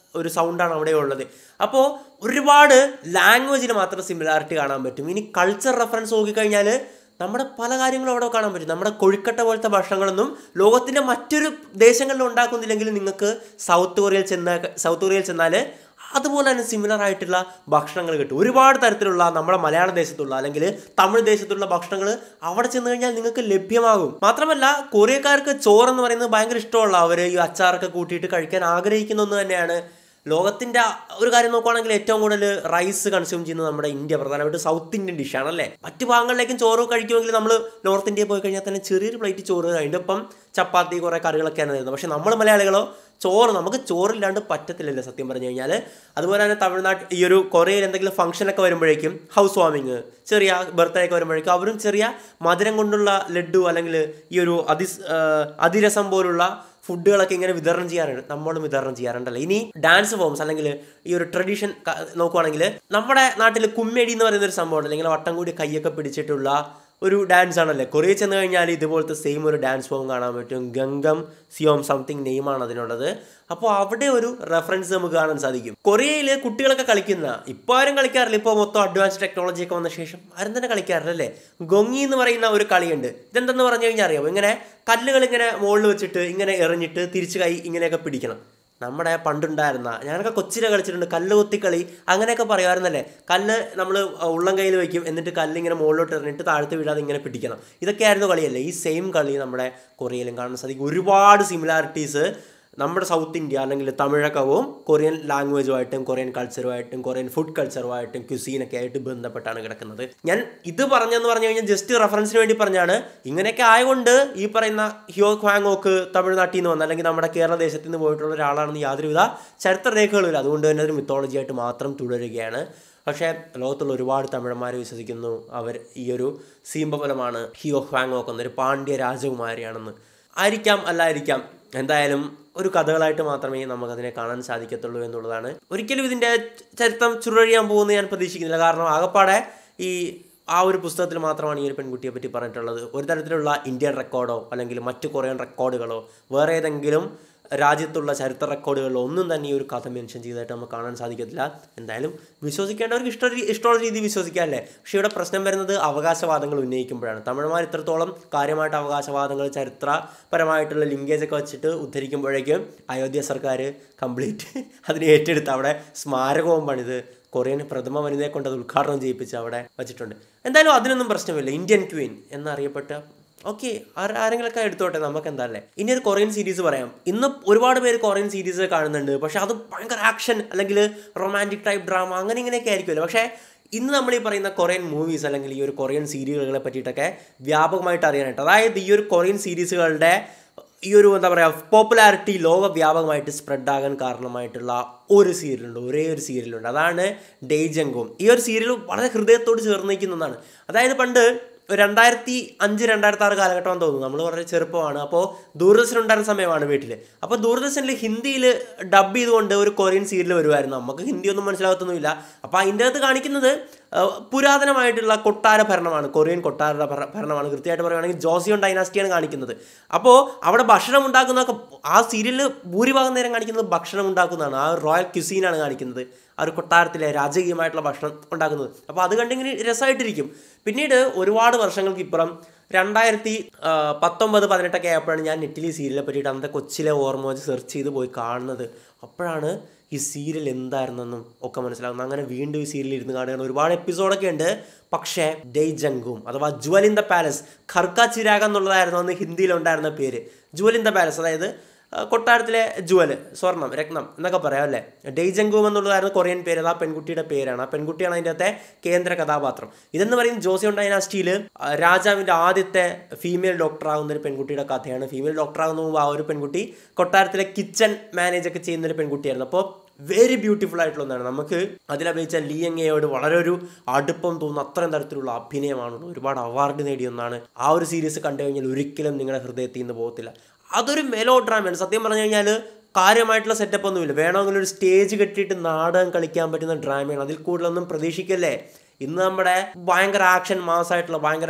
ഒരു സൗണ്ടാണ് അവിടെ ഉള്ളത് അപ്പോൾ ഒരുപാട് ലാംഗ്വേജിൽ മാത്രം സിമിലാരിറ്റി കാണാൻ പറ്റും ഇനി കൾച്ചർ റെഫറൻസ് നോക്കിക്കഴിഞ്ഞാൽ നമ്മുടെ പല കാര്യങ്ങളും അവിടെ കാണാൻ പറ്റും നമ്മുടെ കൊഴുക്കട്ട പോലത്തെ ഭക്ഷണങ്ങളൊന്നും ലോകത്തിൻ്റെ മറ്റൊരു ദേശങ്ങളിൽ ഉണ്ടാക്കുന്നില്ലെങ്കിൽ നിങ്ങൾക്ക് സൗത്ത് കൊറിയയിൽ ചെന്ന സൗത്ത് കൊറിയയിൽ ചെന്നാൽ അതുപോലെ തന്നെ സിമിലർ ആയിട്ടുള്ള ഭക്ഷണങ്ങൾ കിട്ടും ഒരുപാട് തരത്തിലുള്ള നമ്മുടെ മലയാള ദേശത്തുള്ള അല്ലെങ്കിൽ തമിഴ് ദേശത്തുള്ള ഭക്ഷണങ്ങൾ അവിടെ ചെന്ന് കഴിഞ്ഞാൽ നിങ്ങൾക്ക് ലഭ്യമാകും മാത്രമല്ല കൊറിയക്കാർക്ക് ചോറെന്ന് പറയുന്നത് ഭയങ്കര ഇഷ്ടമുള്ള അവർ ഈ അച്ചാറൊക്കെ കൂട്ടിയിട്ട് കഴിക്കാൻ ആഗ്രഹിക്കുന്ന ഒന്ന് തന്നെയാണ് ലോകത്തിന്റെ ഒരു കാര്യം നോക്കുവാണെങ്കിൽ ഏറ്റവും കൂടുതൽ റൈസ് കൺസ്യൂം ചെയ്യുന്നത് നമ്മുടെ ഇന്ത്യ പ്രധാനമായിട്ട് സൗത്ത് ഇന്ത്യൻ ഡിഷാണ് അല്ലേ മറ്റു ഭാഗങ്ങളിലേക്കും ചോറ് കഴിക്കുമെങ്കിൽ നമ്മൾ നോർത്ത് ഇന്ത്യയിൽ പോയി കഴിഞ്ഞാൽ തന്നെ ചെറിയൊരു പ്ലേറ്റ് ചോറ് അതിൻ്റെ ഒപ്പം ചപ്പാത്തി കുറേ കറികളൊക്കെയാണ് തരുന്നത് പക്ഷേ നമ്മൾ മലയാളികളോ ചോറ് നമുക്ക് ചോറില്ലാണ്ട് പറ്റത്തില്ലല്ലോ സത്യം പറഞ്ഞു കഴിഞ്ഞാൽ അതുപോലെ തന്നെ തമിഴ്നാട്ടിൽ ഈ ഒരു കൊറിയയിൽ എന്തെങ്കിലും ഫംഗ്ഷനൊക്കെ വരുമ്പോഴേക്കും ഹൗസ് വാമിങ് ചെറിയ ബർത്ത്ഡേ ഒക്കെ വരുമ്പോഴേക്കും അവരും ചെറിയ മധുരം കൊണ്ടുള്ള ലഡു അല്ലെങ്കിൽ ഈ ഒരു അതി അതിരസം പോലുള്ള ഫുഡുകളൊക്കെ ഇങ്ങനെ വിതരണം ചെയ്യാറുണ്ട് നമ്മളും വിതരണം ചെയ്യാറുണ്ടല്ലോ ഇനി ഡാൻസ് ഫോംസ് അല്ലെങ്കിൽ ഈ ഒരു ട്രഡീഷൻ നോക്കുവാണെങ്കിൽ നമ്മുടെ നാട്ടിൽ കുമ്മേടി എന്ന് പറയുന്ന ഒരു സംഭവം ഉണ്ട് അല്ലെങ്കിൽ വട്ടം കൂടി കൈയൊക്കെ പിടിച്ചിട്ടുള്ള ഒരു ഡാൻസ് ആണല്ലേ കൊറിയ ചെന്ന് കഴിഞ്ഞാൽ ഇതുപോലത്തെ സെയിം ഒരു ഡാൻസ് ഫോം കാണാൻ പറ്റും ഗംഗം സിയോം സംതിങ് നെയിമാണ് അതിനുള്ളത് അപ്പോൾ അവിടെ ഒരു റെഫറൻസ് നമുക്ക് കാണാൻ സാധിക്കും കൊറിയയിൽ കുട്ടികളൊക്കെ കളിക്കുന്ന ഇപ്പോൾ ആരും കളിക്കാറില്ല ഇപ്പോൾ മൊത്തം അഡ്വാൻസ് ടെക്നോളജി ഒക്കെ വന്ന ശേഷം ആരും തന്നെ കളിക്കാറില്ല അല്ലേ ഗൊങ്ങി എന്ന് പറയുന്ന ഒരു കളിയുണ്ട് ഇതെന്തെന്ന് പറഞ്ഞു കഴിഞ്ഞാൽ അറിയാമോ ഇങ്ങനെ കല്ലുകൾ ഇങ്ങനെ മുകളിൽ വെച്ചിട്ട് ഇങ്ങനെ എറിഞ്ഞിട്ട് തിരിച്ച് കൈ ഇങ്ങനെയൊക്കെ പിടിക്കണം നമ്മുടെ പണ്ടുണ്ടായിരുന്ന ഞാനൊക്കെ കൊച്ചിലെ കളിച്ചിട്ടുണ്ട് കല്ല് കൊത്തിക്കളി അങ്ങനെയൊക്കെ പറയുമായിരുന്നല്ലേ കല്ല് നമ്മൾ ഉള്ളം കയ്യിൽ വയ്ക്കും എന്നിട്ട് കല്ല് ഇങ്ങനെ മുകളിലോട്ട് എറിഞ്ഞിട്ട് താഴത്ത് വീഴാതെ ഇങ്ങനെ പിടിക്കണം ഇതൊക്കെയായിരുന്നു കളിയല്ലേ ഈ സെയിം കളി നമ്മുടെ കൊറിയയിലും കാണാൻ സാധിക്കും ഒരുപാട് സിമിലാരിറ്റീസ് നമ്മുടെ സൗത്ത് ഇന്ത്യ അല്ലെങ്കിൽ തമിഴകവും കൊറിയൻ ലാംഗ്വേജുമായിട്ടും കൊറിയൻ കൾച്ചറുമായിട്ടും കൊറിയൻ ഫുഡ് കൾച്ചറുമായിട്ടും ക്യുസീനൊക്കെ ആയിട്ട് ബന്ധപ്പെട്ടാണ് കിടക്കുന്നത് ഞാൻ ഇത് പറഞ്ഞെന്ന് പറഞ്ഞു കഴിഞ്ഞാൽ ജസ്റ്റ് റെഫറൻസിന് വേണ്ടി പറഞ്ഞാണ് ഇങ്ങനെയൊക്കെ ആയതുകൊണ്ട് ഈ പറയുന്ന ഹിയോ ഖ്വാങ്ങോക്ക് തമിഴ്നാട്ടിൽ നിന്ന് വന്ന അല്ലെങ്കിൽ നമ്മുടെ കേരള ദേശത്ത് നിന്ന് പോയിട്ടുള്ള ഒരാളാണെന്ന് യാതൊരുവിധ ചരിത്രരേഖകളില്ല അതുകൊണ്ട് തന്നെ ഒരു മിത്തോളജി ആയിട്ട് മാത്രം തുടരുകയാണ് പക്ഷേ ലോകത്തുള്ള ഒരുപാട് തമിഴന്മാർ വിശ്വസിക്കുന്നു അവർ ഈ ഒരു സീംബഫലമാണ് ഹിയോ ഹ്വാങ്ങോക്ക് എന്നൊരു പാണ്ഡ്യ രാജകുമാരിയാണെന്ന് ആയിരിക്കാം അല്ലായിരിക്കാം എന്തായാലും ഒരു കഥകളായിട്ട് മാത്രമേ നമുക്കതിനെ കാണാൻ സാധിക്കത്തുള്ളൂ എന്നുള്ളതാണ് ഒരിക്കലും ഇതിൻ്റെ ചരിത്രം ചുരുഴിയാൻ പോകുമെന്ന് ഞാൻ പ്രതീക്ഷിക്കുന്നില്ല കാരണം ആകപ്പാടെ ഈ ആ ഒരു പുസ്തകത്തിൽ മാത്രമാണ് ഈ ഒരു പെൺകുട്ടിയെ പറ്റി പറഞ്ഞിട്ടുള്ളത് ഒരു തരത്തിലുള്ള ഇന്ത്യൻ റെക്കോർഡോ അല്ലെങ്കിൽ മറ്റു കൊറിയൻ റെക്കോർഡുകളോ വേറെ ഏതെങ്കിലും രാജ്യത്തുള്ള ചരിത്ര റെക്കോർഡുകളിലോ ഒന്നും തന്നെ ഈ ഒരു കഥ മെൻഷൻ ചെയ്തതായിട്ട് നമുക്ക് കാണാൻ സാധിക്കത്തില്ല എന്തായാലും വിശ്വസിക്കേണ്ടവർക്ക് ഇഷ്ട ഇഷ്ടമുള്ള രീതി വിശ്വസിക്കാമല്ലേ പക്ഷേ ഇവിടെ പ്രശ്നം വരുന്നത് അവകാശവാദങ്ങൾ ഉന്നയിക്കുമ്പോഴാണ് തമിഴന്മാർ ഇത്രത്തോളം കാര്യമായിട്ട് അവകാശവാദങ്ങൾ ചരിത്രപരമായിട്ടുള്ള ലിങ്കേജ് ഒക്കെ വെച്ചിട്ട് ഉദ്ധരിക്കുമ്പോഴേക്കും അയോധ്യ സർക്കാർ കംപ്ലീറ്റ് അതിനെ ഏറ്റെടുത്ത് അവിടെ സ്മാരകവും പണിത് കൊറിയൻ പ്രഥമ വനിതയെ കൊണ്ട് അത് ഉദ്ഘാടനം ചെയ്യിപ്പിച്ച് അവിടെ വെച്ചിട്ടുണ്ട് എന്തായാലും അതിനൊന്നും പ്രശ്നമില്ല ഇന്ത്യൻ ക്വീൻ എന്നറിയപ്പെട്ട ഓക്കെ ആരെങ്കിലൊക്കെ എടുത്തോട്ടെ നമുക്ക് എന്താ അല്ലേ ഇനി ഒരു കൊറിയൻ സീരീസ് പറയാം ഇന്ന് ഒരുപാട് പേര് കൊറിയൻ സീരീസ് കാണുന്നുണ്ട് പക്ഷെ അത് ഭയങ്കര ആക്ഷൻ അല്ലെങ്കിൽ റൊമാൻറ്റിക് ടൈപ്പ് ഡ്രാമ അങ്ങനെ ഇങ്ങനെയൊക്കെ ആയിരിക്കുമല്ലോ പക്ഷേ ഇന്ന് നമ്മൾ ഈ പറയുന്ന കൊറിയൻ മൂവീസ് അല്ലെങ്കിൽ ഈ ഒരു കൊറിയൻ സീരിയലുകളെ പറ്റിയിട്ടൊക്കെ വ്യാപകമായിട്ട് അറിയാനായിട്ട് അതായത് ഈ ഒരു കൊറിയൻ സീരീസുകളുടെ ഈ ഒരു എന്താ പറയുക പോപ്പുലാരിറ്റി ലോകവ്യാപകമായിട്ട് സ്പ്രെഡ് ആകാൻ കാരണമായിട്ടുള്ള ഒരു സീരിയലുണ്ട് ഒരേ ഒരു സീരിയലുണ്ട് അതാണ് ഡേജംഗോം ഈ ഒരു സീരിയൽ വളരെ ഹൃദയത്തോട് ചേർന്ന് നിൽക്കുന്നതാണ് അതായത് പണ്ട് രണ്ടായിരത്തി അഞ്ച് രണ്ടായിരത്തി ആറ് കാലഘട്ടമാണെന്ന് തോന്നുന്നു നമ്മൾ വളരെ ചെറുപ്പമാണ് അപ്പോൾ ദൂരദർശൻ ഉണ്ടായിരുന്ന സമയമാണ് വീട്ടിൽ അപ്പോൾ ദൂരദർശനിൽ ഹിന്ദിയിൽ ഡബ് ചെയ്തുകൊണ്ട് ഒരു കൊറിയൻ സീരിയൽ വരുമായിരുന്നു നമുക്ക് ഹിന്ദി ഒന്നും മനസ്സിലാകത്തൊന്നുമില്ല അപ്പോൾ അതിൻ്റെ അകത്ത് കാണിക്കുന്നത് പുരാതനമായിട്ടുള്ള കൊട്ടാര ഭരണമാണ് കൊറിയൻ കൊട്ടാര ഭരണമാണ് കൃത്യമായിട്ട് പറയുകയാണെങ്കിൽ ജോസിയോൺ ഡൈനാസ്റ്റിയാണ് കാണിക്കുന്നത് അപ്പോൾ അവിടെ ഭക്ഷണം ഉണ്ടാക്കുന്നതൊക്കെ ആ സീരിയലിൽ ഭൂരിഭാഗം നേരം കാണിക്കുന്നത് ഭക്ഷണം ഉണ്ടാക്കുന്നതാണ് ആ റോയൽ ക്യുസീനാണ് കാണിക്കുന്നത് ആ ഒരു കൊട്ടാരത്തിലെ രാജകീയമായിട്ടുള്ള ഭക്ഷണം ഉണ്ടാക്കുന്നത് അപ്പോൾ അത് കണ്ടിങ്ങനെ രസമായിട്ടിരിക്കും പിന്നീട് ഒരുപാട് വർഷങ്ങൾക്ക് ഇപ്പുറം രണ്ടായിരത്തി പത്തൊമ്പത് പതിനെട്ടൊക്കെ ആയപ്പോഴാണ് ഞാൻ നെറ്റിൽ ഈ സീരിയലിനെ പറ്റിയിട്ട് അന്നത്തെ കൊച്ചിലെ ഓർമ്മ വെച്ച് സെർച്ച് ചെയ്ത് പോയി കാണുന്നത് അപ്പോഴാണ് ഈ സീരിയൽ എന്തായിരുന്നെന്നും ഒക്കെ മനസ്സിലാകുന്നത് അങ്ങനെ വീണ്ടും ഈ സീരിയൽ ഇരുന്ന് കാണുകയാണ് ഒരുപാട് എപ്പിസോഡൊക്കെ ഉണ്ട് പക്ഷേ ഡേ ജംഗും അഥവാ ജുവൽ ഇൻ ദ പാലസ് ഖർക്ക ചിരാഗ എന്നുള്ളതായിരുന്നു അന്ന് ഹിന്ദിയിലുണ്ടായിരുന്ന പേര് ജുവൽ ഇൻ ദ പാലസ് അതായത് കൊട്ടാരത്തിലെ ജുവൽ സ്വർണം രത്നം എന്നൊക്കെ പറയാം അല്ലേ ഡെയ്ജങ്കൂം എന്നുള്ളതായിരുന്നു കൊറിയൻ പേര് അത് ആ പെൺകുട്ടിയുടെ പേരാണ് ആ പെൺകുട്ടിയാണ് അതിൻ്റെ അകത്തെ കേന്ദ്ര കഥാപാത്രം ഇതെന്ന് പറയുന്നത് ജോസിയോൺ ഡൈനാസ്റ്റിയിൽ രാജാവിൻ്റെ ആദ്യത്തെ ഫീമെയിൽ ഡോക്ടർ ആകുന്ന ഒരു പെൺകുട്ടിയുടെ കഥയാണ് ഫീമെയിൽ ഡോക്ടർ ആകുന്ന മുമ്പ് ആ ഒരു പെൺകുട്ടി കൊട്ടാരത്തിലെ കിച്ചൺ മാനേജ് ഒക്കെ ചെയ്യുന്ന ഒരു പെൺകുട്ടിയായിരുന്നു അപ്പോൾ വെരി ബ്യൂട്ടിഫുൾ ആയിട്ടുള്ള ഒന്നാണ് നമുക്ക് അതിലഭിനയിച്ച ലീ എങ്ങയോട് വളരെ ഒരു അടുപ്പം തോന്നുന്ന അത്രയും തരത്തിലുള്ള അഭിനയമാണുള്ളത് ഒരുപാട് അവാർഡ് നേടിയ ഒന്നാണ് ആ ഒരു സീരീസ് കണ്ടു കഴിഞ്ഞാൽ ഒരിക്കലും നിങ്ങളുടെ ഹൃദയത്തിൽ നിന്ന് പോകത്തില്ല അതൊരു മെലോ ഡ്രാമയാണ് സത്യം പറഞ്ഞു കഴിഞ്ഞാൽ കാര്യമായിട്ടുള്ള സെറ്റപ്പ് ഒന്നുമില്ല വേണമെങ്കിൽ ഒരു സ്റ്റേജ് കെട്ടിയിട്ട് നാടകം കളിക്കാൻ പറ്റുന്ന ഡ്രാമയാണ് അതിൽ കൂടുതലൊന്നും പ്രതീക്ഷിക്കല്ലേ ഇന്ന് നമ്മുടെ ഭയങ്കര ആക്ഷൻ മാസമായിട്ടുള്ള ഭയങ്കര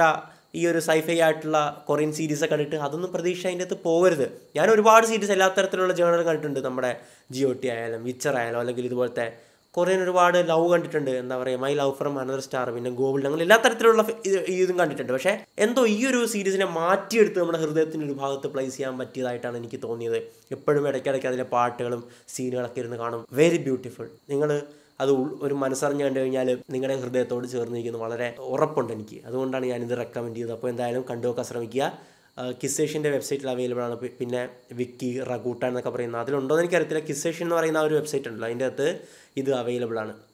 ഈ ഒരു സൈഫൈ ആയിട്ടുള്ള കൊറിയൻ സീരീസ് കണ്ടിട്ട് അതൊന്നും പ്രതീക്ഷ അതിൻ്റെ അകത്ത് പോകരുത് ഞാൻ ഒരുപാട് സീരീസ് എല്ലാ തരത്തിലുള്ള ജേണൽ കണ്ടിട്ടുണ്ട് നമ്മുടെ ജിയോ ടി ആയാലും വിച്ചർ ആയാലും അല്ലെങ്കിൽ ഇതുപോലത്തെ കൊറിയൻ ഒരുപാട് ലവ് കണ്ടിട്ടുണ്ട് എന്താ പറയുക my love from another star പിന്നെ ഗോൾഡ് അങ്ങനെ എല്ലാ തരത്തിലുള്ള ഫ- ഇത് ഇതും കണ്ടിട്ടുണ്ട് പക്ഷേ എന്തോ ഈ ഒരു സീരീസിനെ മാറ്റിയെടുത്ത് നമ്മുടെ ഹൃദയത്തിൻ്റെ ഒരു ഭാഗത്ത് പ്ലേസ് ചെയ്യാൻ പറ്റിയതായിട്ടാണ് എനിക്ക് തോന്നിയത് എപ്പോഴും ഇടയ്ക്കിടയ്ക്ക് അതിലെ പാട്ടുകളും സീനുകളൊക്കെ ഇരുന്ന് കാണും വെരി ബ്യൂട്ടിഫുൾ നിങ്ങൾ അത് ഉൾ- ഒരു മനസ്സറിഞ്ഞ് കണ്ടു കഴിഞ്ഞാൽ നിങ്ങളുടെ ഹൃദയത്തോട് ചേർന്നിരിക്കുന്നത് വളരെ ഉറപ്പുണ്ട് എനിക്ക് അതുകൊണ്ടാണ് ഞാനിത് റെക്കമെൻഡ് ചെയ്തത് അപ്പോൾ എന്തായാലും കണ്ടു നോക്കാൻ ശ്രമിക്കുക കിസേഷിൻ്റെ വെബ്സൈറ്റിൽ അവൈലബിൾ ആണ് പി- പിന്നെ വിക്കി റഗൂട്ട എന്നൊക്കെ പറയുന്ന അതിലുണ്ടോ എന്ന് എനിക്കറിയത്തില്ല കിസേഷൻ എന്ന് പറയുന്ന ആ ഒരു വെബ്സൈറ്റ് ഉണ്ടല്ലോ അതിൻ്റെ അകത്ത് ഇത് അവൈലബിൾ ആണ്